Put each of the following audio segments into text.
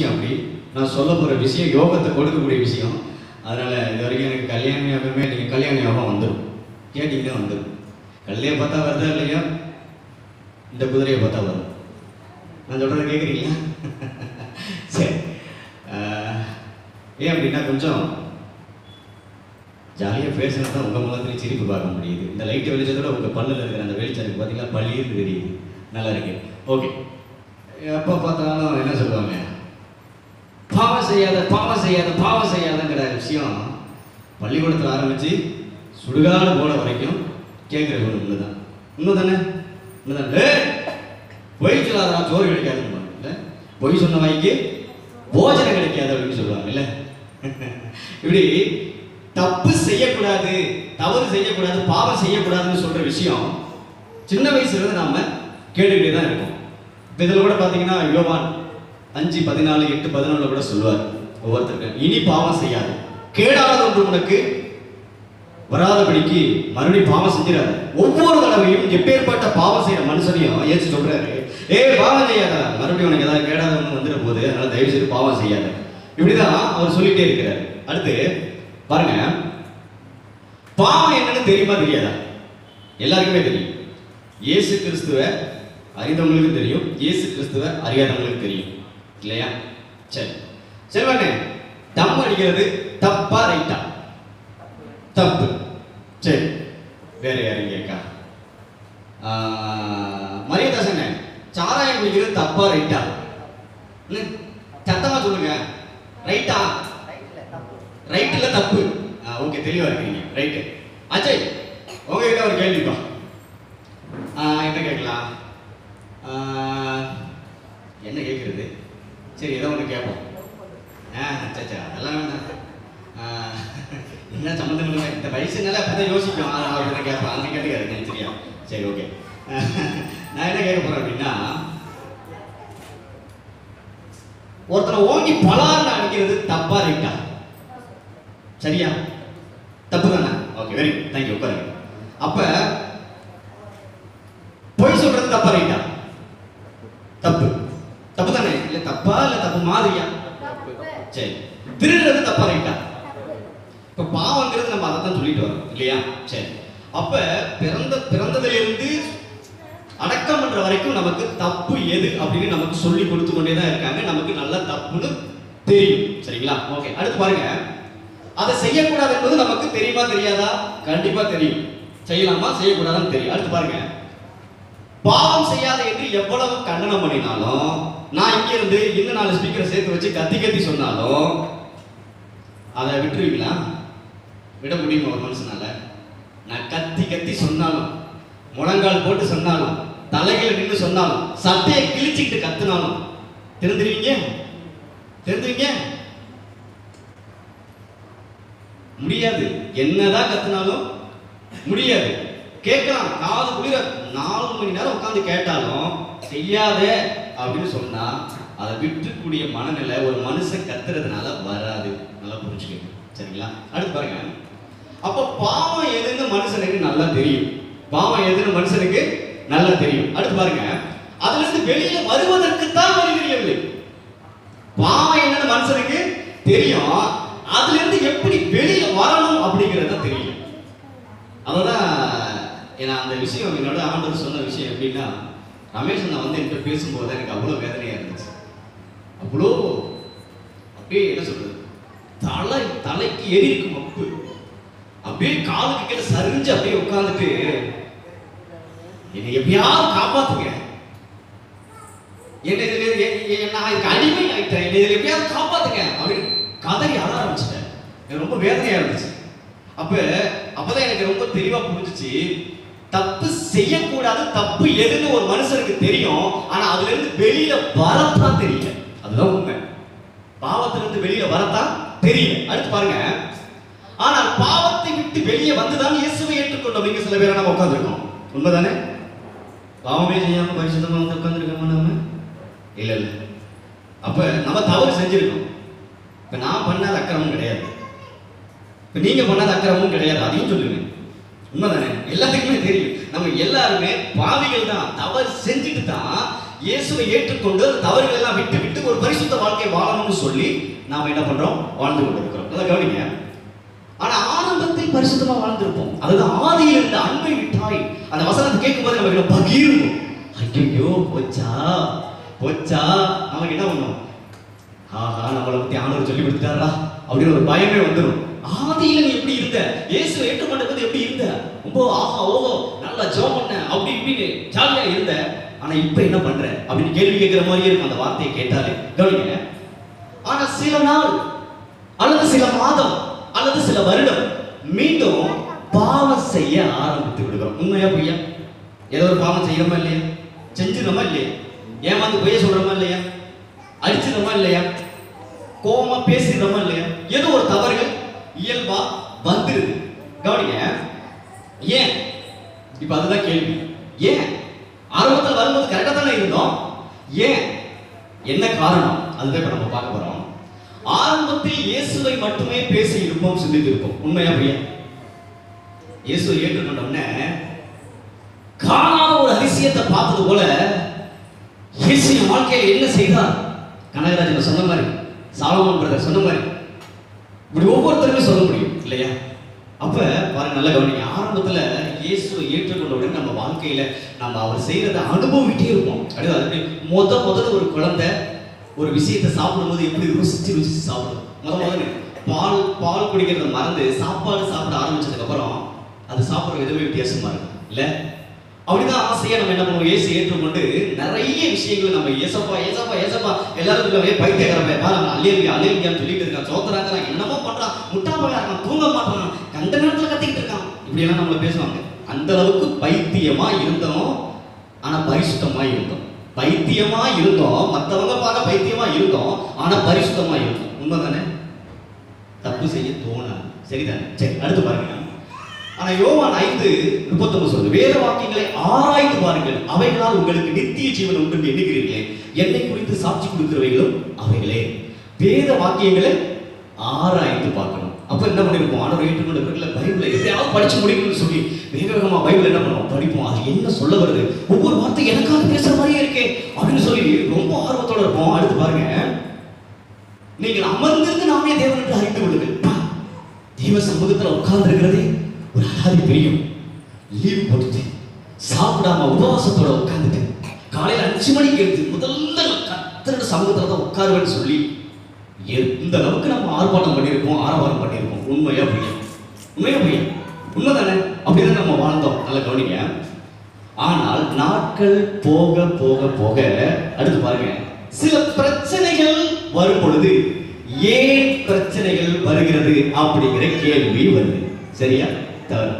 விஷயம் அப்படி நான் சொல்ல போகிற விஷயம் யோகத்தை கொடுக்கக்கூடிய விஷயம் அதனால் இது வரைக்கும் எனக்கு கல்யாண யோகமே நீங்கள் கல்யாண யோகம் வந்துடும் கேட்டிங்கன்னா வந்துடும் கல்லையை பார்த்தா வருதா இல்லையா இந்த குதிரையை பார்த்தா வரும் நான் சொல்கிறத கேட்குறீங்களா சரி ஆஹ், ஏன் அப்படின்னா கொஞ்சம் ஜாலியாக பேசினா தான் உங்கள் முகத்துல சிரிப்பு பார்க்க முடியுது இந்த லைட் வெளிச்சத்தோட உங்கள் பல்லில் இருக்கிற அந்த வெளிச்சம் இருக்கு பார்த்தீங்களா பள்ளியிருந்து தெரியுது நல்லா இருக்கு ஓகே எப்போ பார்த்தாலும் என்ன சொல்லுவாங்க பாவம் செய்யாத பாவம் செய்யாத பாவம் செய்யாதங்கிற விஷயம் பள்ளிக்கூடத்தில் ஆரம்பித்து சுடுகாடு போன வரைக்கும் கேட்குற ஒரு உண்மை தான் உண்மை தானே உண்மை தானே பொய் சொல்லாதா சோறு கிடைக்காதுன்னு இல்லை பொய் சொன்ன வாய்க்கு போஜனம் கிடைக்காது அப்படின்னு சொல்லுவாங்க இல்லை இப்படி தப்பு செய்யக்கூடாது தவறு செய்யக்கூடாது பாவம் செய்யக்கூடாதுன்னு சொல்ற விஷயம் சின்ன வயசுல இருந்து நாம கேட்டுக்கிட்டே தான் இருக்கோம் இப்போ இதில் கூட பார்த்தீங்கன்னா யோவான் அஞ்சு பதினாலு எட்டு பதினொன்றுல கூட சொல்லுவார் ஒவ்வொருத்தருக்கும் இனி பாவம் செய்யாது கேடாத ஒன்று உனக்கு வராதபடிக்கு மறுபடியும் பாவம் செஞ்சிடாது ஒவ்வொரு தடவையும் எப்பேற்பட்ட பாவம் செய்யற மனுஷனையும் ஏச்சு சொல்றாரு ஏ பாவம் செய்யாத மறுபடியும் உனக்கு ஏதாவது கேடாத ஒன்று வந்துட போகுது அதனால தயவு செய்து பாவம் செய்யாத இப்படிதான் அவர் சொல்லிட்டே இருக்கிறார் அடுத்து பாருங்க பாவம் என்னன்னு தெரியுமா தெரியாதா எல்லாருக்குமே தெரியும் இயேசு கிறிஸ்துவ அறிந்தவங்களுக்கு தெரியும் இயேசு கிறிஸ்துவ அறியாதவங்களுக்கு தெரியும் இல்லையா சரி செல்வண்ணே தம் அடிக்கிறது தப்பா ரைட்டா தப்பு சரி வேற யாரும் கேட்கா மரியதாசனே சாராயம் குடிக்கிறது தப்பா ரைட்டா ம், சத்தமா சொல்லுங்க ரைட்டா ரைட்ல தப்பு ஓகே தெளிவா இருக்கீங்க ரைட்டு அஜய் உங்ககிட்ட ஒரு கேள்விப்பா ஆ, என்ன கேட்கலாம் ஆ, என்ன கேட்குறது சரி ஏதோ ஒன்று கேட்போம் ஆ சச்சா அதெல்லாம் வேண்டாம் ஆ, என்ன சம்மந்தம் இல்லை இந்த வயசுனால அப்படி தான் யோசிக்கும் ஆ, அவர் என்ன கேட்பேன் அந்த கேட்டுக்காரு சரியா சரி ஓகே நான் என்ன கேட்க போகிறேன் அப்படின்னா ஒருத்தனை ஓங்கி பலார்னு அடிக்கிறது தப்பா ரைட்டா சரியா தப்பு தானே ஓகே வெரி குட் தேங்க்யூ உட்காருங்க அப்ப பொய் சொல்றது தப்பா ரைட்டா தப்பு தப்பு தானே இல்ல தப்பா இல்ல தப்பு மாதிரியா சரி திருடுறது தப்பா ரைட்டா இப்ப பாவங்கிறது நம்ம அதை தான் சொல்லிட்டு வரோம் இல்லையா சரி அப்ப பிறந்த பிறந்ததிலிருந்து அடக்கம் பண்ற வரைக்கும் நமக்கு தப்பு எது அப்படின்னு நமக்கு சொல்லி கொடுத்து கொண்டே தான் இருக்காங்க நமக்கு நல்ல தப்புன்னு தெரியும் சரிங்களா ஓகே அடுத்து பாருங்க அதை செய்யக்கூடாது என்பது நமக்கு தெரியுமா தெரியாதா கண்டிப்பா தெரியும் செய்யலாமா செய்யக்கூடாதுன்னு தெரியும் அடுத்து பாருங்க பாவம் செய்யாத என்று எவ்வளவு கண்டனம் பண்ணினாலும் நான் இங்க இருந்து இன்னும் நாலு ஸ்பீக்கரை சேர்த்து வச்சு கத்தி கத்தி சொன்னாலும் அதை விட்டுருவீங்களா விட முடியுமா ஒரு மனுஷனால நான் கத்தி கத்தி சொன்னாலும் முழங்கால் போட்டு சொன்னாலும் தலைகளை நின்று சொன்னாலும் சட்டையை கிழிச்சுக்கிட்டு கத்துனாலும் தெரிஞ்சிருவீங்க தெரிஞ்சுவீங்க முடியாது என்னதான் கத்துனாலும் முடியாது கேட்கலாம் காது குளிர நாலு மணி நேரம் உட்காந்து கேட்டாலும் செய்யாத அப்படின்னு சொன்னா அதை விட்டுக்கூடிய மனநிலை ஒரு மனுஷன் கத்துறதுனால வராது நல்லா புரிஞ்சுக்கணும் சரிங்களா அடுத்து பாருங்க அப்ப பாவம் எதுன்னு மனுஷனுக்கு நல்லா தெரியும் பாவம் எதுன்னு மனுஷனுக்கு நல்லா தெரியும் அடுத்து பாருங்க அதுல இருந்து வெளியில வருவதற்கு தான் வழி தெரியவில்லை பாவம் என்னன்னு மனுஷனுக்கு தெரியும் அதுல இருந்து எப்படி வெளியில வரணும் அப்படிங்கறது தான் தெரியும் அததான் ஏன்னா அந்த விஷயம் என்னோட ஆண்டவர் சொன்ன விஷயம் எப்படின்னா ரமேஷ் நான் வந்து என்கிட்ட பேசும்போது எனக்கு அவ்வளோ வேதனையா இருந்துச்சு அவ்வளோ அப்படியே என்ன சொல்றது தலை தலைக்கு எரி இருக்கும் அப்பு அப்படியே காலுக்கு கீழே சரிஞ்சு அப்படியே உட்காந்துட்டு என்னை எப்படியாவது காப்பாத்துங்க என்னை இதுல எ- எ- நான் இதுக்கு அடிமை ஆயிட்டேன் என்னை இதுல எப்படியாவது காப்பாத்துங்க அப்படின்னு கதறி அழ ஆரம்பிச்சிட்டேன் எனக்கு ரொம்ப வேதனையா இருந்துச்சு அப்ப அப்பதான் எனக்கு ரொம்ப தெளிவா புரிஞ்சுச்சு தப்பு செய்யக்கூடாது தப்பு எதுன்னு ஒரு மனுஷனுக்கு தெரியும் ஆனா அதுல இருந்து வெளியில வரத்தான் தெரியல அதுதான் உண்மை பாவத்துல இருந்து வெளியில வரத்தான் தெரியல அடுத்து பாருங்க ஆனால் பாவத்தை விட்டு வெளியே வந்துதான் இயேசுவை ஏற்றுக்கொண்டோம் இங்க சில பேரை நம்ம உட்கார்ந்துருக்கோம் உண்மைதானே பாவமே செய்யாம பரிசுத்தமா வந்து உட்கார்ந்துருக்கோமா நம்ம இல்ல இல்ல அப்ப நம்ம தவறு செஞ்சிருக்கோம் இப்ப நான் பண்ணாத அக்கிரமம் கிடையாது இப்ப நீங்க பண்ணாத அக்கிரமமும் கிடையாது அதையும் சொல்லுங்க உண்மைதானே எல்லாத்துக்குமே தெரியும் நம்ம எல்லாருமே பாவிகள் தான் தவறு செஞ்சுட்டு தான் இயேசுவை ஏற்றுக்கொண்டு அந்த தவறுகள் எல்லாம் விட்டு விட்டு ஒரு பரிசுத்த வாழ்க்கை வாழணும்னு சொல்லி நாம என்ன பண்றோம் வாழ்ந்து கொண்டிருக்கிறோம் நல்லா கவனிங்க ஆனா ஆரம்பத்தில் பரிசுத்தமா வாழ்ந்திருப்போம் அதுதான் ஆதியில் இருந்த அன்பை விட்டாய் அந்த வசனத்தை கேட்கும்போது நமக்கு என்ன பகிர்வோம் ஐயோ போச்சா போச்சா நமக்கு என்ன பண்ணும் ஆஹா நம்மளை பத்தி ஆண்டவர் சொல்லி கொடுத்துட்டாரா அப்படின்னு ஒரு பயமே வந்துடும் ஆதியில நீ எப்படி இருந்த இயேசு ஏற்றுக்கொண்டது எப்படி இருந்த ரொம்ப ஆஹா ஓஹோ நல்லா ஜோம் பண்ண அப்படி இப்படின்னு ஜாலியா இருந்த ஆனா இப்ப என்ன பண்ற அப்படின்னு கேள்வி கேட்கிற மாதிரியே இருக்கும் அந்த வார்த்தையை கேட்டாலே கவனிங்க ஆனா சில நாள் அல்லது சில மாதம் அல்லது சில வருடம் மீண்டும் பாவம் செய்ய ஆரம்பித்து விடுகிறோம் உண்மையா பொய்யா ஏதோ ஒரு பாவம் செய்யறோமா இல்லையா செஞ்சிடறோமா இல்லையா ஏமாந்து பொய்ய சொல்றோமா இல்லையா அடிச்சிடறோமா இல்லையா கோவமா பேசிடுறோமா இல்லையா ஏதோ ஒரு தவறுகள் இயல்பா வந்துருது கவனிங்க ஏன் இப்ப அதுதான் கேள்வி ஏன் ஆரம்பத்தில் வரும்போது கரெக்டா தானே இருந்தோம் ஏன் என்ன காரணம் அதுதான் இப்ப நம்ம பார்க்க போறோம் ஆரம்பத்தில் இயேசுவை மட்டுமே பேசி இருப்போம் சிந்தித்து இருப்போம் உண்மையா பொய்யா இயேசுவை ஏற்றுக்கொண்ட உடனே காணாத ஒரு அதிசயத்தை பார்த்தது போல இயேசு என் வாழ்க்கையில் என்ன செய்தார் கனகராஜன் சொன்ன மாதிரி சாலமோன் பிரதர் சொன்ன மாதிரி இப்படி ஒவ்வொருத்தருமே சொல்ல முடியும் இல்லையா அப்ப பாருங்க நல்ல கவனிங்க ஆரம்பத்துல இயேசுவை ஏற்றுக்கொண்ட உடனே நம்ம வாழ்க்கையில நம்ம அவர் செய்யறதை அனுபவிட்டே இருப்போம் அப்படியே அது முத முதல்ல ஒரு குழந்தை ஒரு விஷயத்தை சாப்பிடும்போது எப்படி ருசிச்சு ருசிச்சு சாப்பிடும் முத முதல்ல பால் பால் குடிக்கிறத மறந்து சாப்பாடு சாப்பிட ஆரம்பிச்சதுக்கு அப்புறம் அது சாப்பிடுற விதமே வித்தியாசமா இருக்கும் இல்ல அப்படிதான் ஆசையா நம்ம என்ன பண்ணுவோம் இயேசு ஏற்றுக்கொண்டு நிறைய விஷயங்களை நம்ம ஏசப்பா ஏசப்பா ஏசப்பா எல்லாரும் சொல்லவே பைத்தியக்காரன் பாருங்க அலேலியா அலேலியான்னு சொல்லிட்டு இருக்கான் சோத்தராக்கிறான் என்னமோ பண்றான் முட்டா போயா இருக்கான் தூங்க மாட்டான் கண்ட நேரத்துல கத்திக்கிட்டு இருக்கான் இப்படி எல்லாம் நம்மள பேசுவாங்க அந்த அளவுக்கு பைத்தியமா இருந்தோம் ஆனா பரிசுத்தமா இருந்தோம் பைத்தியமா இருந்தோம் மத்தவங்க பார்க்க பைத்தியமா இருந்தோம் ஆனா பரிசுத்தமா இருந்தோம் உண்மைதானே தப்பு செய்ய தோணாது சரிதானே சரி அடுத்து பாருங்க ஆனா யோவான் ஐந்து முப்பத்தொன்பது சொல்லுது வேத வாக்கியங்களை ஆராய்ந்து பாருங்கள் அவைகளால் உங்களுக்கு நித்திய ஜீவன் உண்டு என்று எண்ணுகிறீர்களே என்னை குறித்து சாட்சி கொடுக்கிறவைகளும் அவைகளே வேத வாக்கியங்களை ஆராய்ந்து பார்க்கணும் அப்ப என்ன பண்ணிருப்போம் ஆண்டவர் ஏற்றுக்கொண்ட பிறகுல பைபிளை எப்படியாவது படிச்சு முடிக்கணும்னு சொல்லி வேக வேகமா பைபிள் என்ன பண்ணுவோம் படிப்போம் அது என்ன சொல்ல வருது ஒவ்வொரு வார்த்தை எனக்காக பேசுற மாதிரியே இருக்கே அப்படின்னு சொல்லி ரொம்ப ஆர்வத்தோட இருப்போம் அடுத்து பாருங்க நீங்கள் அமர்ந்திருந்து நாமே தேவன் என்று அறிந்து கொள்ளுங்கள் பா, தேவ சமூகத்தில் உட்கார்ந்து இருக்கிறதே ஒரு அலாதி பிரியம் லீவ் போட்டுட்டு சாப்பிடாம உபவாசத்தோட உட்கார்ந்துட்டு காலையில அஞ்சு மணிக்கு எழுந்து முதல்ல நான் கர்த்தரோட சமூகத்துல தான் உட்காருவேன்னு சொல்லி எந்த அளவுக்கு நம்ம ஆர்ப்பாட்டம் பண்ணியிருப்போம் ஆரவாரம் பண்ணியிருப்போம் உண்மையா பொய்யா உண்மையா பொய்யா உண்மைதானே அப்படிதான் நம்ம வாழ்ந்தோம் நல்லா கவனிங்க ஆனால் நாட்கள் போக போக போக அடுத்து பாருங்க சில பிரச்சனைகள் வரும் பொழுது ஏன் பிரச்சனைகள் வருகிறது அப்படிங்கிற கேள்வி வருது சரியா தவறு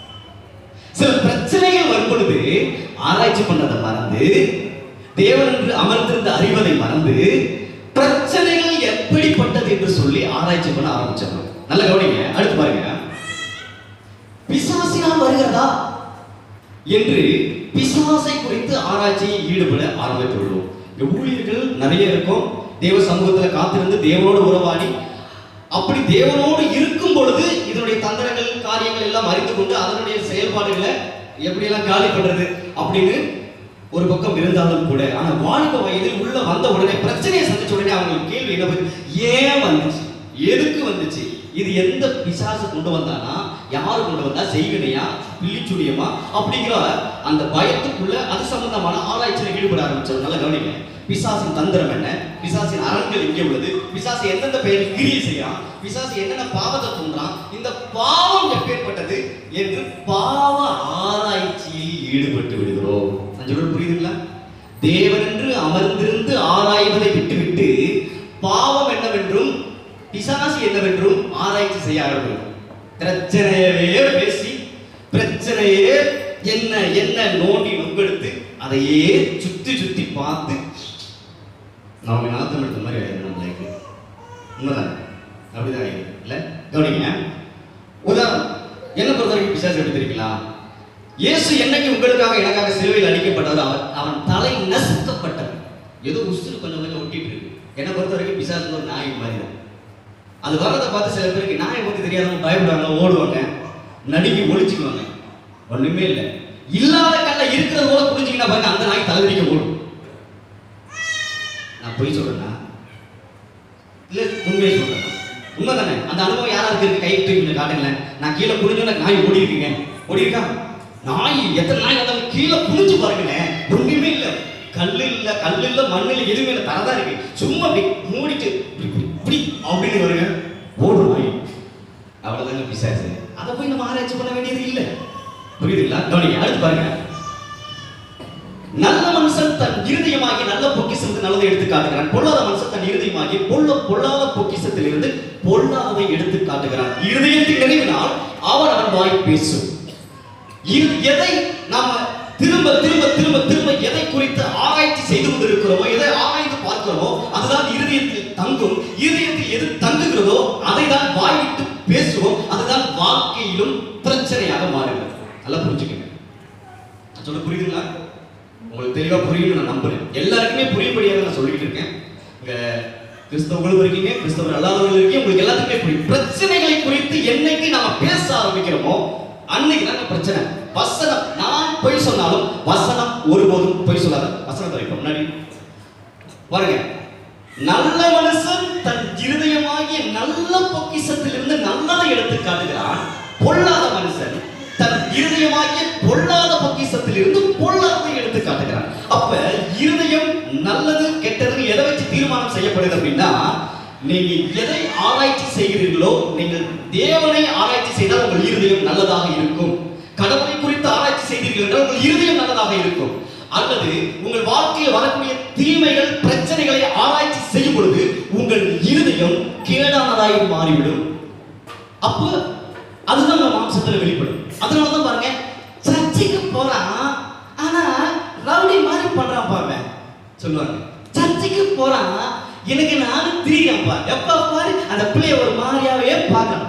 சில பிரச்சனைகள் வரும் பொழுது ஆராய்ச்சி பண்ணதை மறந்து தேவன் என்று அமர்ந்திருந்த அறிவதை மறந்து பிரச்சனைகள் எப்படிப்பட்டது என்று சொல்லி ஆராய்ச்சி பண்ண ஆரம்பிச்சாங்க நல்ல கவனிங்க அடுத்து பாருங்க பிசாசினால் வருகிறதா என்று பிசாசை குறித்து ஆராய்ச்சியில் ஈடுபட ஆரம்பித்து விடுவோம் இங்க ஊழியர்கள் நிறைய இருக்கும் தேவ சமூகத்துல காத்திருந்து தேவனோடு உறவாடி அப்படி தேவனோடு இருக்கும் பொழுது இதனுடைய தந்திரங்கள் காரியங்கள் எல்லாம் அறிந்து கொண்டு அதனுடைய செயல்பாடுகளை எப்படியெல்லாம் காலி பண்றது அப்படின்னு ஒரு பக்கம் இருந்தாலும் கூட ஆனா வாலிப வயதில் உள்ள வந்த உடனே பிரச்சனையை சந்திச்ச உடனே அவங்களுக்கு கேள்வி என்ன வருது? ஏன் வந்துச்சு எதுக்கு வந்துச்சு இது எந்த பிசாசு கொண்டு வந்தானா யாரு கொண்டு வந்தா செய்வினையா பில்லிச்சுடியமா அப்படிங்கிற அந்த பயத்துக்குள்ள அது சம்பந்தமான ஆராய்ச்சியில் ஈடுபட ஆரம்பிச்சது நல்லா கவனிங்க பிசாசின் தந்திரம் என்ன பிசாசின் அரண்கள் எங்கே உள்ளது பிசாசு எந்தெந்த பெயரில் கிரியை செய்யறான் பிசாசு என்னென்ன பாவத்தை தூண்டுறான் இந்த பாவம் எப்பேற்பட்டது என்று பாவ ஆராய்ச்சியில் ஈடுபட்டு விடுகிறோம் நான் சொல்றது புரியுதுங்களா தேவனென்று அமர்ந்திருந்து ஆராய்வதை விட்டுவிட்டு பாவம் என்னவென்றும் பிசாசு என்னவென்றும் ஆராய்ச்சி செய்ய ஆரம்பிக்கிறோம் பிரச்சனையவே பேசி பிரச்சனையே என்ன என்ன நோண்டி நொங்கெடுத்து அதையே சுத்தி சுத்தி பார்த்து நாம நாத்தம் எடுத்த மாதிரி ஆயிடும் நம்ம லைஃப் உண்மைதான் அப்படிதான் ஆயிடும் இல்ல கவனிங்க உதாரணம் என்ன பொறுத்த வரைக்கும் பிசாசு எப்படி தெரியுங்களா இயேசு என்னைக்கு உங்களுக்காக எனக்காக சிலுவையில் அடிக்கப்பட்டவர் அவர் அவன் தலை நசுக்கப்பட்டவர் ஏதோ உசுறு கொஞ்சம் கொஞ்சம் ஒட்டிட்டு இருக்கு என்னை பொறுத்த வரைக்கும் பிசாசு ஒரு நாய் மாதிரி தான் அது வர்றதை பார்த்து சில பேருக்கு நாயை பற்றி தெரியாதவங்க பயப்படுவாங்க ஓடுவாங்க நடுங்கி ஒழிச்சுக்குவாங்க ஒண்ணுமே இல்லை இல்லாத கல்ல இருக்கிறது போல புரிஞ்சுக்கிட்டா பாருங்க அந்த நாய் தலைவிரிக்க ஓடும் நான் பொய் சொல்றேன்னா இல்ல உண்மையை சொல்றேன் உண்மை தானே அந்த அனுபவம் யாராருக்கு இருக்கு கை தூக்கி காட்டுங்களேன் நான் கீழே குனிஞ்சோன்னா நாய் ஓடி இருக்குங்க ஓடி இருக்கா நாய் எத்தனை நாய் வந்தாலும் கீழே குனிஞ்சு பாருங்களேன் ஒண்ணுமே இல்ல கல்லு இல்ல கல்லு இல்ல மண்ணு இல்ல எதுவுமே இல்ல தரதா இருக்கு சும்மா அப்படி மூடிட்டு இப்படி இப்படி, இப்படி அப்படின்னு வருங்க ஓடும் நாய் அவ்வளவுதாங்க பிசாசு அதை போய் நம்ம ஆராய்ச்சி பண்ண வேண்டியது இல்ல புரியுதுங்களா கவனிங்க அடுத்து பாருங்க நல்ல மனுஷன் தன் இருதயமாகி நல்ல பொக்கிஷத்துக்கு நல்லதை எடுத்து காட்டுகிறான் பொல்லாத மனுஷன் தன் இருதயமாகி பொல்ல பொல்லாத பொக்கிஷத்திலிருந்து பொல்லாததை எடுத்து காட்டுகிறான் இருதயத்தின் நிறைவினால் அவன் அவன் வாய் பேசும் இது எதை நாம திரும்ப திரும்ப திரும்ப திரும்ப எதை குறித்து ஆராய்ச்சி செய்து கொண்டிருக்கிறோமோ எதை ஆராய்ந்து பார்க்கிறோமோ அதுதான் இருதயத்தில் தங்கும் இருதயத்தில் எது தங்குகிறதோ அதை தான் வாய்விட்டு பேசுவோம் அதுதான் வாழ்க்கையிலும் பிரச்சனையாக மாறுகிறது நல்லா புரிஞ்சுக்கங்க நான் சொல்ல புரியுதுங்களா உங்களுக்கு தெளிவா புரியும் நான் நம்புறேன் எல்லாருக்குமே புரியும்படியாக நான் சொல்லிட்டு இருக்கேன் இங்க கிறிஸ்தவர்களும் இருக்கீங்க கிறிஸ்தவர் அல்லாதவர்கள் இருக்கீங்க உங்களுக்கு எல்லாத்துக்குமே புரியும் பிரச்சனைகளை குறித்து என்னைக்கு நாம பேச ஆரம்பிக்கிறோமோ அன்னைக்கு தாங்க பிரச்சனை வசனம் நான் பொய் சொன்னாலும் வசனம் ஒருபோதும் பொய் சொல்லாத வசனத்தை வைப்போம் முன்னாடி பாருங்க நல்ல மனுஷன் தன் இருதயமாகிய நல்ல பொக்கிஷத்திலிருந்து நல்லதை எடுத்து காட்டுகிறான் பொல்லாத மனுஷன் தன் இருதயமாகிய பொல்லாத பொக்கிஷத்திலிருந்து பொல்லாததை எடுத்து காட்டுகிறான் அப்ப இருதயம் நல்லது கெட்டதுன்னு எதை வச்சு தீர்மானம் செய்யப்படுது அப்படின்னா நீங்க எதை ஆராய்ச்சி செய்கிறீர்களோ நீங்கள் தேவனை ஆராய்ச்சி செய்தால் உங்கள் இருதயம் நல்லதாக இருக்கும் கடவுளை குறித்து ஆராய்ச்சி செய்தீர்கள் என்றால் உங்கள் இருதயம் நல்லதாக இருக்கும் அல்லது உங்கள் வாழ்க்கையில் வரக்கூடிய தீமைகள் பிரச்சனைகளை ஆராய்ச்சி செய்யும் பொழுது உங்கள் இருதயம் கேடானதாய் மாறிவிடும் அப்போ அதுதான் நம்ம மாம்சத்துல வெளிப்படும் அதனால தான் பாருங்க சர்ச்சைக்கு போறான் ஆனா ரவுடி மாதிரி பண்றான் பாருங்க சொல்லுவாங்க சர்ச்சைக்கு போறான் எனக்கு நானும் திரிகிறேன்ப்பா எப்ப பாரு அந்த பிள்ளைய ஒரு மாதிரியாவே பார்க்கணும்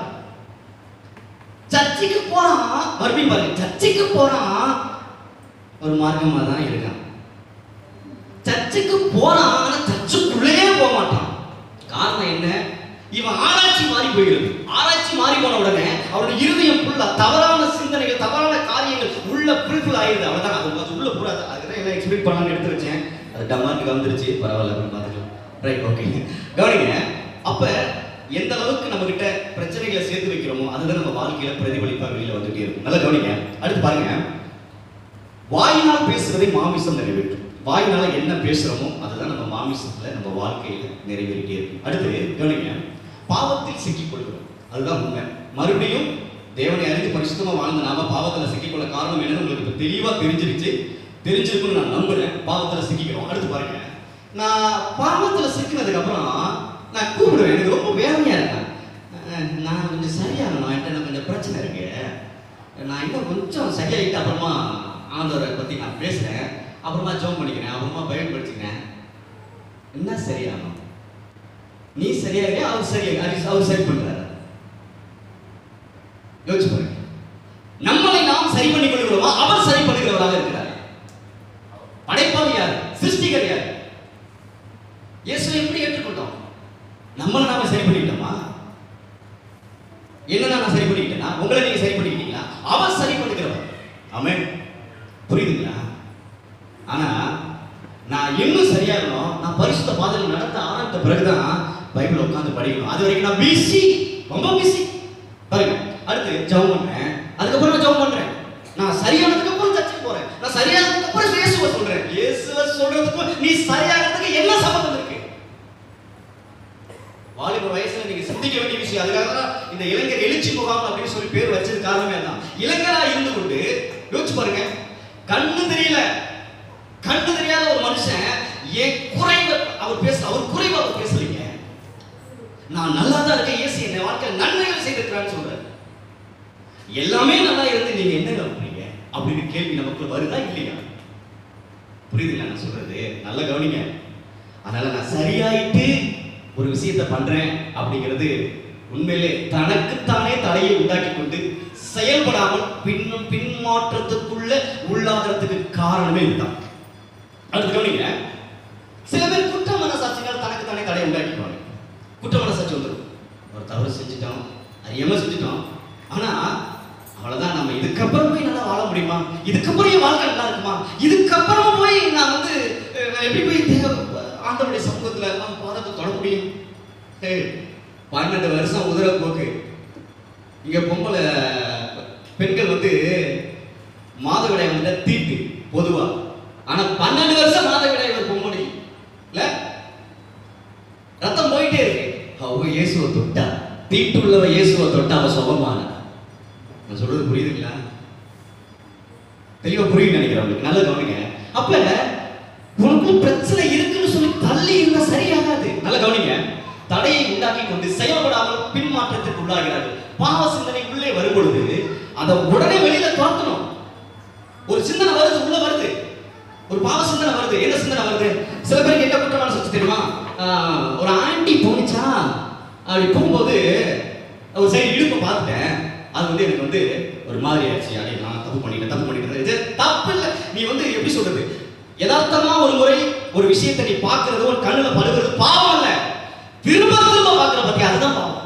சர்ச்சைக்கு போறான் மறுபடியும் பாருங்க சர்ச்சைக்கு போறான் ஒரு மார்க்கமா தான் இருக்கான் சர்ச்சுக்கு போறான் ஆனா சர்ச்சுக்குள்ளேயே போக மாட்டான் காரணம் என்ன இவன் ஆராய்ச்சி மாறி போயிடுது ஆராய்ச்சி மாறி போன உடனே அவனுடைய இருதயம் ஃபுல்லா தவறான சிந்தனைகள் தவறான காரியங்கள் உள்ள ஃபுல்ஃபில் ஆயிடுது அவ்வளவுதான் அது அது உள்ள பூரா அதுதான் என்ன எக்ஸ்பெக்ட் பண்ணலாம்னு எடுத்து வச்சேன் அது டமாருக்கு வந்துருச்சு பரவாயில்ல அப்படின்னு பார்த்துக்கலாம் ரைட் ஓகே கவனிங்க அப்ப எந்த அளவுக்கு நம்ம கிட்ட பிரச்சனைகளை சேர்த்து வைக்கிறோமோ அதுதான் நம்ம வாழ்க்கையில பிரதிபலிப்பா வெளியில வந்துட்டே இருக்கும் நல்லா கவனிங்க அடுத்து பாருங்க வாயினால் பேசுவதை மாமிசம் நிறைவேற்றும் வாயினால என்ன பேசுறோமோ அதுதான் நம்ம மாமிசத்துல நம்ம வாழ்க்கையில நிறைவேறிட்டே இருக்கும் அடுத்து கவனிங்க பாவத்தில் சிக்கிக் கொள்கிறோம் அதுதான் உண்மை மறுபடியும் தேவனை அறிந்து பரிசுத்தமா வாழ்ந்த நாம பாவத்துல சிக்கிக்கொள்ள காரணம் என்னன்னு உங்களுக்கு இப்ப தெளிவா தெரிஞ்சிருச்சு தெரிஞ்சிருக்குன்னு நான் நம்புறேன் பாவத்துல சிக்கிக்கிறோம் அடுத்து பாருங்க நான் பாவத்துல சிக்கினதுக்கு அப்புறம் நான் கூப்பிடுவேன் எனக்கு ரொம்ப வேதனையா இருக்கேன் அஹ் நான் கொஞ்சம் சரியாகணும் என்கிட்ட எனக்கு கொஞ்சம் பிரச்சனை இருக்கு நான் இன்னும் கொஞ்சம் சரியாயிட்டு அப்புறமா ஆண்டவரை பத்தி நான் பேசுறேன் அப்புறமா ஜோம் பண்ணிக்கிறேன் அப்புறமா பைபிள் படிச்சுக்கிறேன் என்ன சரியாகணும் நீ சரியாக அவர் சரியாக அவர் அவர் சரி பண்றாரு யோசிச்சு பாருங்க நம்மளை நாம் சரி பண்ணி கொள்கிறோமா அவர் சரி பண்ணுகிறவராக இருக்கிறார் படைப்பாளி யார் சிருஷ்டிகர் யார் இயேசுவை எப்படி ஏற்றுக்கொண்டோம் நம்மளை நாம சரி பண்ணிக்கிட்டோமா என்ன நான் சரி பண்ணிக்கிட்டேனா உங்களை நீங்க சரி பண்ணிக்கிட்டீங்களா அவர் சரி பண்ணுகிறவர் ஆமென் புரியுதுங்களா ஆனா நான் இன்னும் சரியாகணும் நான் பரிசுத்த பாதையில் நடத்த ஆரம்பித்த பிறகுதான் பைபிள் உட்காந்து படிக்கணும் அது வரைக்கும் நான் பிஸி ரொம்ப பிஸி பாருங்க அடுத்து ஜெபம் பண்றேன் அதுக்கப்புறம் நான் ஜெபம் பண்றேன் நான் சரியானதுக்கு அப்புறம் சர்ச்சுக்கு போறேன் நான் சரியானதுக்கு அப்புறம் இயேசுவை சொல்றேன் இயேசுவை சொல்றதுக்கு நீ சரியாகிறதுக்கு என்ன சம்பந்தம் இருக்கு வாலிப வயசுல நீங்க சிந்திக்க வேண்டிய விஷயம் அதுக்காக தான் இந்த இளைஞர் எழுச்சி முகாம் அப்படின்னு சொல்லி பேர் வச்சது காரணமே தான் இளைஞரா இருந்து கொண்டு யோசிச்சு பாருங்க கண்ணு தெரியல கண்ணு தெரியாத ஒரு மனுஷன் என் குறைவு அவர் பேச அவர் குறைவு அவர் பேசலீங்க நான் நல்லா தான் இருக்கேன் இயேசு என் வாழ்க்கையில் நன்மைகள் செய்திருக்கிறான்னு சொல்றாரு எல்லாமே நல்லா இருந்து நீங்க என்ன நம்புறீங்க அப்படின்னு கேள்வி நமக்கு வருதா இல்லையா புரியுதுங்களா நான் சொல்றது நல்லா கவனிங்க அதனால நான் சரியாயிட்டு ஒரு விஷயத்தை பண்றேன் அப்படிங்கிறது உண்மையிலே தனக்குத்தானே தடையை உண்டாக்கி கொண்டு செயல்படாமல் பின்னும் பின்மாற்றத்துக்குள்ள உள்ளாகிறதுக்கு காரணமே இதுதான் அடுத்து கவனிங்க சில பேர் குற்ற மனசாட்சிகள் தனக்குத்தானே தடையை உண்டாக்கிக்குவாங்க குற்ற மனசாட்சி வந்துடும் ஒரு தவறு செஞ்சுட்டோம் அறியாம செஞ்சுட்டோம் ஆனா அவ்வளவுதான் நம்ம இதுக்கப்புறம் போய் நல்லா வாழ முடியுமா இதுக்கப்புறம் என் வாழ்க்கை நல்லா இருக்குமா இதுக்கப்புறம் போய் நான் வந்து அஹ், எப்படி போய் தேவ ஆண்டவருடைய சமூகத்துல அவன் பாதத்தை தொட முடியும் ஏய், பன்னெண்டு வருஷம் உதிர போக்கு இங்க பொம்பளை பெண்கள் வந்து மாதவிடாய் வந்து தீட்டு பொதுவா ஆனா பன்னெண்டு வருஷம் மாதவிடாய் ஒரு பொம்பளை இல்ல ரத்தம் போயிட்டே இருக்கு அவ இயேசுவை தொட்டா தீட்டு உள்ளவ இயேசுவை தொட்டா அவ சுகமான நான் சொல்றது புரியுதுங்களா தெளிவா புரியுது நினைக்கிறேன் உங்களுக்கு நல்லா கவனிங்க அப்ப உனக்கு பிரச்சனை இருக்குன்னு சொல்லி தள்ளி இருந்தா சரியாகாது நல்லா கவனிங்க தடையை உண்டாக்கி கொண்டு செயல்படாமல் பின்மாற்றத்திற்கு உள்ளாகிறார்கள் பாவ சிந்தனை உள்ளே வரும் பொழுது அதை உடனே வெளியில துரத்தணும் ஒரு சிந்தனை வருது உள்ள வருது ஒரு பாவ சிந்தனை வருது என்ன சிந்தனை வருது சில பேருக்கு என்ன குற்ற மனசு வச்சு தெரியுமா ஆஹ், ஒரு ஆண்டி போனுச்சா அப்படி போகும்போது ஒரு சைடு இடுப்பை பார்த்துட்டேன் அது வந்து எனக்கு வந்து ஒரு மாதிரி ஆயிடுச்சு அடே நான் தப்பு பண்ணிட்டேன் தப்பு பண்ணிட்டேன் இது தப்பு இல்லை நீ வந்து எப்படி சொல்றது யதார்த்தமா ஒரு முறை ஒரு விஷயத்தை நீ பார்க்கறது ஒரு கண்ணுல படுகிறது பாவம் இல்ல திரும்ப திரும்ப பார்க்கற பத்தி அதுதான் பாவம்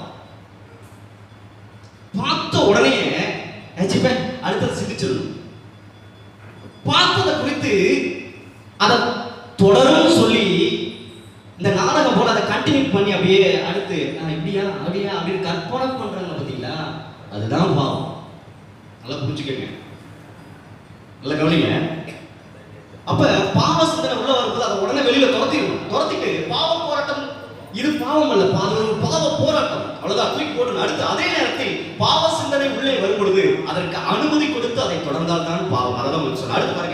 பார்த்த உடனே ஏச்சிப்பே அடுத்தது சிந்திச்சிடணும் பார்த்ததை குறித்து அதை தொடரும்னு சொல்லி இந்த நாடகம் போல அதை கண்டினியூ பண்ணி அப்படியே அடுத்து "ஆ, இப்படியா அப்படியா அப்படின்னு கற்பனை பண்றாங்க பாத்தீங்களா அதுதான் பாவம் நல்லா புரிஞ்சுக்கங்க நல்லா கவனிங்க அப்ப பாவ சிந்தனை உள்ள வரும்போது அதை உடனே வெளியில துரத்திடணும் துரத்திட்டு பாவ போராட்டம் இது பாவம் அல்ல அது ஒரு பாவ போராட்டம் அவ்வளவுதான் தூக்கி போட்டு அடுத்து அதே நேரத்தில் பாவ சிந்தனை உள்ளே வரும் பொழுது அதற்கு அனுமதி கொடுத்து அதை தொடர்ந்தால் தான் பாவம் அதை தான் சொல்ல அடுத்து பாருங்க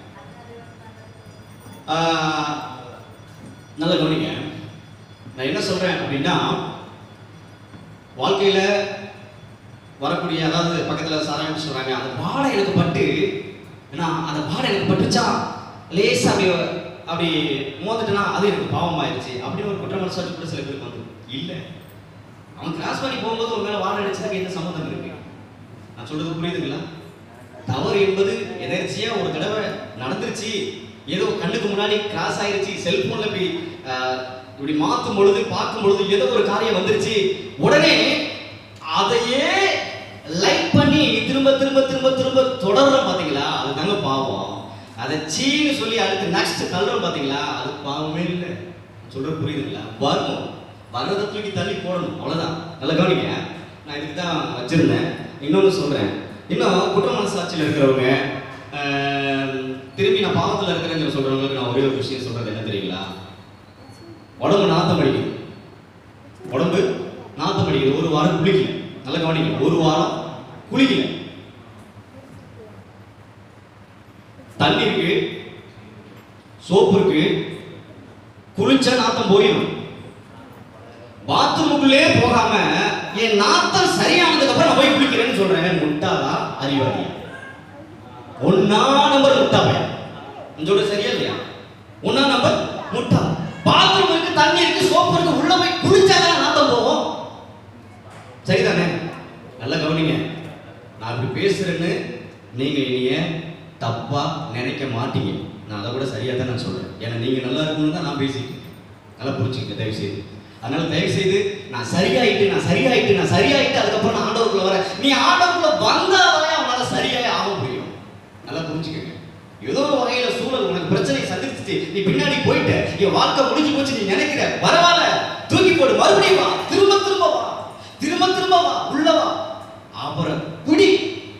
ஆஹ், நல்லா கவனிங்க நான் என்ன சொல்றேன் அப்படின்னா வாழ்க்கையில வரக்கூடிய அதாவது பக்கத்துல சாராயம் சொல்றாங்க அந்த பாடம் எனக்கு பட்டு ஏன்னா அந்த பாடம் எனக்கு பட்டுச்சா லேசா அப்படி அப்படி மோந்துட்டுனா அது எனக்கு பாவம் ஆயிடுச்சு அப்படின்னு ஒரு குற்ற மனசாட்சி கூட சில பேருக்கு வந்து இல்ல அவன் கிராஸ் பண்ணி போகும்போது ஒரு மேல வாழ அடிச்சதுக்கு என்ன சம்மந்தம் இருக்கு நான் சொல்றது புரியுதுங்களா தவறு என்பது எதர்ச்சியா ஒரு தடவை நடந்துருச்சு ஏதோ கண்ணுக்கு முன்னாடி கிராஸ் ஆயிருச்சு செல்போன்ல இப்படி ஆஹ், இப்படி மாத்தும் பொழுது பார்க்கும் பொழுது ஏதோ ஒரு காரியம் வந்துருச்சு உடனே அதையே லைக் பண்ணி திரும்ப திரும்ப திரும்ப திரும்ப தொடர்றோம் பாத்தீங்களா அது தாங்க பாவம் அதை சீன்னு சொல்லி அடுத்து நெக்ஸ்ட் தள்ளுறோம் பாத்தீங்களா அது பாவமே இல்லை சொல்றது புரியுதுங்களா வரும் வர்றதை தூக்கி தள்ளி போடணும் அவ்வளவுதான் நல்லா கவனிங்க நான் இதுக்கு தான் வச்சிருந்தேன் இன்னொன்று சொல்றேன் இன்னும் குற்ற மனசாட்சியில் இருக்கிறவங்க ஆஹ், திரும்பி நான் பாவத்தில் இருக்கிறேன்னு சொல்றவங்களுக்கு நான் ஒரே ஒரு விஷயம் சொல்றது என்ன தெரியுங்களா உடம்பு நாத்தம் அடிக்குது உடம்பு நாத்தம் அடிக்குது ஒரு வாரம் குளிக்கல நல்லா கவனிங்க ஒரு வாரம் குளிக்கல தண்ணி இருக்கு சோப்பு இருக்கு குளிச்சா நாத்தம் போயிடும் பாத்ரூமுக்குள்ளே போகாம என் நாத்தம் சரியானதுக்கு அப்புறம் நான் போய் குளிக்கிறேன்னு சொல்றேன் முட்டாளா அறிவாளியா ஒன்னா நம்பர் முட்டா பையன் இதோட சரியா இல்லையா ஒன்னா நம்பர் முட்டா பாத்ரூம் இருக்கு தண்ணி இருக்கு சோப்பு இருக்கு உள்ள போய் குளிச்சாதான் நாத்தம் போகும் சரிதானே நல்லா கவனிங்க நான் இப்படி பேசுறேன்னு நீங்க இனிய தப்பா நினைக்க மாட்டீங்க நான் அதை கூட சரியா தான் நான் சொல்றேன் ஏன்னா நீங்க நல்லா இருக்கணும்னு தான் நான் பேசிட்டு இருக்கேன். நல்லா புரிஞ்சுக்கங்க தயவு செய்து அதனால தயவு செய்து நான் சரியாயிட்டு நான் சரியாயிட்டு நான் சரியாயிட்டு அதுக்கப்புறம் நான் ஆண்டவருக்குள்ள வரேன் நீ ஆண்டவருக்குள்ள வந்தாலே அவனால சரியாயே ஆக முடியும் நல்லா புரிஞ்சுக்கங்க ஏதோ ஒரு வகையில சூழல் உனக்கு பிரச்சனை சந்திச்சிச்சு நீ பின்னாடி போயிட்ட என் வாழ்க்கை முடிஞ்சு போச்சு நீ நினைக்கிற பரவாயில்ல தூக்கி போடு மறுபடியும் வா திரும்ப திரும்ப வா திரும்ப திரும்ப வா உள்ள வா அப்புறம் குடி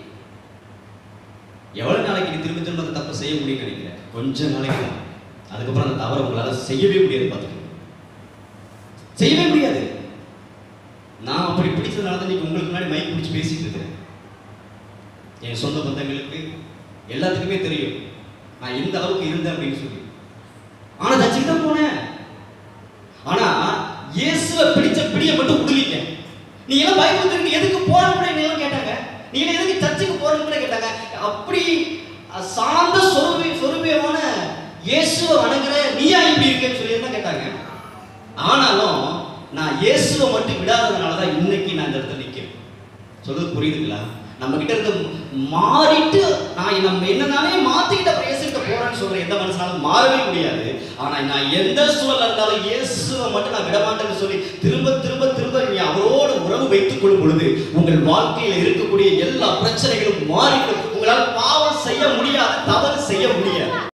எவ்வளவு நாளைக்கு நீ திரும்ப திரும்ப அந்த தப்பு செய்ய முடியும்னு நினைக்கிறேன் கொஞ்ச நாளைக்கு தான் அதுக்கப்புறம் அந்த தவறை உங்களால செய்யவே முடியாது பார்த்துக்கோங்க செய்யவே முடியாது நான் அப்படி பிடிச்சதுனால தான் நீங்க உங்களுக்கு முன்னாடி மைக் பிடிச்சு பேசிட்டு இருக்கிறேன் என் சொந்த பந்தங்களுக்கு எல்லாத்துக்குமே தெரியும் நான் எந்த அளவுக்கு இருந்தேன் அப்படின்னு சொல்லி ஆனா தச்சுக்கு தான் போனேன் ஆனா இயேசுவை பிடிச்ச பிடிய மட்டும் விடலீங்க நீ எல்லாம் பைபிள் தெரிஞ்சு எதுக்கு போறன்னு கூட என்னை எல்லாம் கேட்டாங்க நீ எல்லாம் எதுக்கு சர்ச்சுக்கு போறன்னு கூட கேட்டாங்க அப்படி அஹ், சார்ந்த சொருபி சொருபியமான இயேசுவை வணங்குற நீயா இப்படி இருக்கேன்னு சொல்லி தான் கேட்டாங்க ஆனாலும் நான் இயேசுவை மட்டும் விடாததுனால தான் இன்னைக்கு நான் இந்த இடத்துல நிற்கிறேன் சொல்றது புரியுதுங்களா நம்ம கிட்ட இருக்க மாறிட்டு நான் நம்ம என்னனாலே மாத்திக்கிட்ட அப்புறம் இயேசுகிட்ட போறேன்னு சொல்ற எந்த மனுஷனாலும் மாறவே முடியாது ஆனா நான் எந்த சூழல்ல இருந்தாலும் இயேசுவை மட்டும் நான் விட மாட்டேன்னு சொல்லி திரும்ப திரும்ப திரும்ப நீ அவரோடு உறவு வைத்துக் கொள்ளும் பொழுது உங்கள் வாழ்க்கையில இருக்கக்கூடிய எல்லா பிரச்சனைகளும் மாறிவிடும் உங்களால் பாவம் செய்ய முடியாது தவறு செய்ய முடியாது